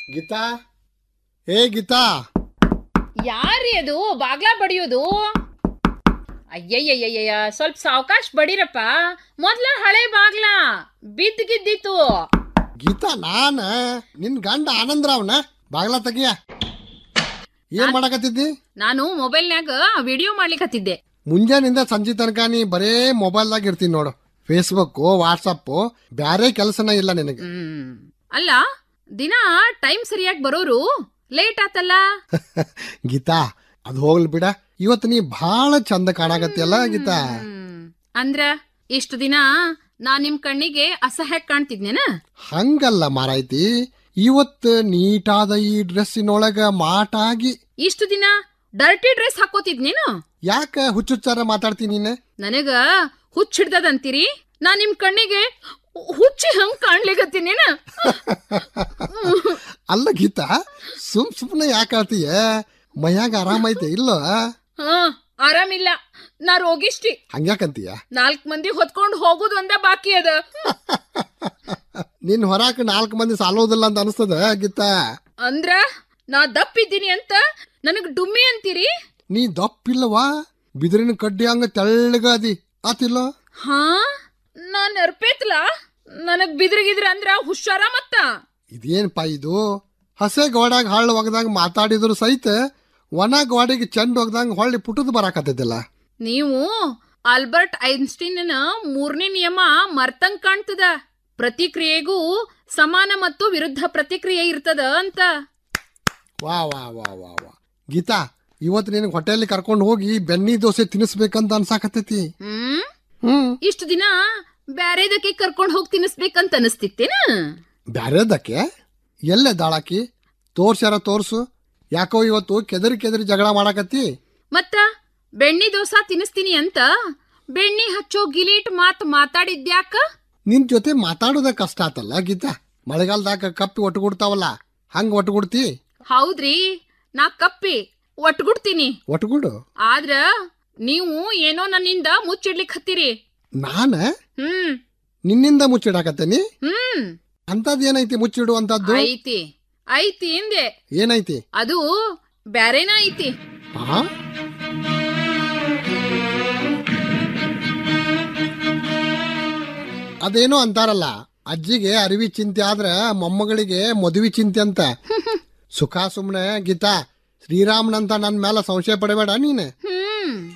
ಗೀತಾ ಏ ಗೀತಾ ಯಾರ್ರೀ ಅದು ಬಾಗ್ಲಾ ಬಡಿಯೋದು ಅಯ್ಯಯ್ಯಯ್ಯಯ್ಯ ಸ್ವಲ್ಪ ಸಾವಕಾಶ ಬಡಿರಪ್ಪ ಮೊದ್ಲ ಹಳೆ ಬಾಗ್ಲಾ ಬಿದ್ದ್ ಗಿದ್ದಿತ್ತು ಗೀತಾ ನಾನ ನಿನ್ ಗಂಡ ಆನಂದ್ರಾವ್ನ ಬಾಗ್ಲ ತೆಗಿಯ ಏನ್ ಮಾಡಕತ್ತಿದ್ದಿ ನಾನು ಮೊಬೈಲ್ನ್ಯಾಗ ವಿಡಿಯೋ ಮಾಡ್ಲಿಕತ್ತಿದ್ದೆ ಮುಂಜಾನಿಂದ ಸಂಜೆ ತನಕ ನೀ ಬರೇ ಮೊಬೈಲ್ದಾಗ ಇರ್ತೀನಿ ನೋಡು ಫೇಸ್ಬುಕ್ ವಾಟ್ಸಪ್ ಬ್ಯಾರೆ ಕೆಲಸನ ಇಲ್ಲ ನಿನಗೆ ಹ್ಮ್ ಅಲ್ಲ ದಿನ ಟೈಮ್ ಸರಿಯಾಗಿ ಬರೋರು ಲೇಟ್ ಆತಲ್ಲ ಗೀತಾ ಅದು ಹೋಗ್ಲಿ ಬಿಡ ಇವತ್ತು ನೀ ಬಹಳ ಚಂದ ಕಾಣಾಕತ್ತಿಯಲ್ಲ ಗೀತಾ ಹ್ಮ್. ಅಂದ್ರ ಇಷ್ಟು ದಿನ ನಾ ನಿಮ್ ಕಣ್ಣಿಗೆ ಅಸಹ್ಯ ಕಾಣ್ತಿದ್ನೇನ ಹಂಗಲ್ಲ ಮಾರಾಯ್ತಿ ಇವತ್ತು ನೀಟಾದ ಈ ಡ್ರೆಸ್ಸಿನೊಳಗ ಮಾಟಾಗಿ ಇಷ್ಟು ದಿನ ಡರ್ಟಿ ಡ್ರೆಸ್ ಹಾಕೋತಿದ್ನೇನು ಯಾಕ ಹುಚ್ಚುಚ್ಚಾರ ಮಾತಾಡ್ತೀನಿ ನೀನು ನನಗ ಹುಚ್ಚ ಹಿಡ್ದದಂತೀರಿ ನಾ ನಿಮ್ ಕಣ್ಣಿಗೆ ಹುಚ್ಚಿ ಹಂಗ್ ಕಾಣ್ಲಿಕತ್ತೀನೇನ ಅಲ್ಲ ಗೀತಾ ಸುಮ್ ಸುಮ್ನೆ ಯಾಕೆ ಆಳ್ತೀಯ ಮೈಯಾಗ ಆರಾಮೈತೆ ಇಲ್ಲೋ ಹಾ ಆರಾಮಿಲ್ಲ ನಾ ರೋಗಿಷ್ಟಿ ಹಂಗ್ಯಾಕಂತೀಯ ನಾಲ್ಕ್ ಮಂದಿ ಹೊತ್ಕೊಂಡ್ ಹೋಗುದ್ ಒಂದ ಬಾಕಿ ಅದ ನಿನ್ ಹೊರಾಕ ನಾಲ್ಕು ಮಂದಿ ಸಾಲೋದಿಲ್ಲ ಅಂತ ಅನಿಸ್ತದ ಗೀತಾ ಅಂದ್ರ ನಾ ದಪ್ಪಿದ್ದೀನಿ ಅಂತ ನನಗ್ ಡುಮ್ಮಿ ಅಂತೀರಿ ನೀ ದಪ್ಪಿಲ್ಲವಾ ಬಿದಿರಿನ ಕಡ್ಡಿ ಹಂಗ ತೆಳ್ಳಗ ಅದಿ ಆತಿಲ್ಲ ಹಾ ನಾ ನೆರ್ಪೇತ್ಲ ನನಗ್ ಬಿದ್ರಗಿದ್ರ ಅಂದ್ರ ಹುಷಾರ ಮತ್ತ ಇದೇನಪ್ಪ ಇದು ಹಸೆ ಗೋಡಾಗ ಹಳ್ಳ ಒಗದಾಗ ಮಾತಾಡಿದ್ರು ಸಹಿತ ಒಣ ಗೋಡೆಗೆ ಚೆಂಡು ಒಗದಂಗ ಹೊಳ್ಳಿ ಪುಟದ್ ಬರಾಕತ್ತಿದ್ದಿಲ್ಲ ನೀವು ಆಲ್ಬರ್ಟ್ ಐನ್ಸ್ಟೀನ್ ಮೂರನೇ ನಿಯಮ ಮರ್ತಂಗ್ ಕಾಣ್ತದ ಪ್ರತಿಕ್ರಿಯೆಗೂ ಸಮಾನ ಮತ್ತು ವಿರುದ್ಧ ಪ್ರತಿಕ್ರಿಯೆ ಇರ್ತದ ಅಂತ ವಾ ವಾ ವಾ ವಾ ವಾ ಗೀತಾ ಇವತ್ತು ನಿನಗೆ ಹೋಟೆಲ್ ಕರ್ಕೊಂಡು ಹೋಗಿ ಬೆಣ್ಣಿ ದೋಸೆ ತಿನ್ನಿಸ್ಬೇಕಂತ ಅನ್ಸಾಕತ್ತೈತಿ ಹ್ಮ್ ಹ್ಮ್ ಇಷ್ಟು ದಿನ ಬ್ಯಾರೆದಕ್ಕೆ ಕರ್ಕೊಂಡ್ ಹೋಗಿ ತಿನ್ನಿಸ್ಬೇಕಂತ ಅನಿಸ್ತಿತ್ತೇನ ಬ್ಯಾರೆದಕ್ಕೆ ಎಲ್ಲೇ ದಾಳಾಕಿ ತೋರ್ಸ್ಯಾರ ತೋರ್ಸು ಯಾಕೋ ಇವತ್ತು ಕೆದರಿ ಕೆದರಿ ಜಗಳ ಮಾಡಾಕತ್ತಿ ಮತ್ತ ಬೆಣ್ಣಿ ದೋಸಾ ತಿನ್ನಿಸ್ತೀನಿ ಅಂತ ಬೆಣ್ಣಿ ಹಚ್ಚೋ ಗಿಲೀಟ್ ಮಾತ್ ಮಾತಾಡಿದ್ಯಾಕ ನಿನ್ ಜೊತೆ ಮಾತಾಡೋದ ಕಷ್ಟ ಆತಲ್ಲ ಗೀತಾ ಮಳೆಗಾಲದಾಗ ಕಪ್ಪಿ ಒಟ್ಟುಗುಡ್ತಾವಲ್ಲ ಹಂಗ ಒಟ್ಟುಗುಡ್ತಿ ಹೌದ್ರಿ ನಾ ಕಪ್ಪಿ ಒಟ್ಗುಡ್ತೀನಿ ಒಟ್ಟುಗುಡು ಆದ್ರ ನೀವು ಏನೋ ನನ್ನಿಂದ ಮುಚ್ಚಿಡ್ಲಿಕ್ ಹತ್ತೀರಿ ನಾನ ಹ್ಮ್ ನಿನ್ನಿಂದ ಮುಚ್ಚಿಡಾಕತ್ತೇನಿ ಹ್ಮ್ ಅಂತದ್ ಏನೈತಿ ಮುಚ್ಚಿಡು ಅಂತದ್ದು ಐತಿ ಐತಿ ಹಿಂದೆ ಏನೈತಿ ಅದು ಬ್ಯಾರೇನ ಐತಿ ಆ ಅದೇನೋ ಅಂತಾರಲ್ಲ ಅಜ್ಜಿಗೆ ಅರಿವಿ ಚಿಂತೆ ಆದ್ರ ಮೊಮ್ಮಗಳಿಗೆ ಮದುವೆ ಚಿಂತೆ ಅಂತ ಸುಖ ಸುಮ್ನೆ ಗೀತಾ ಶ್ರೀರಾಮನಂತ ನನ್ ಮೇಲೆ ಸಂಶಯ ಪಡಬೇಡ ನೀನು ಹ್ಮ್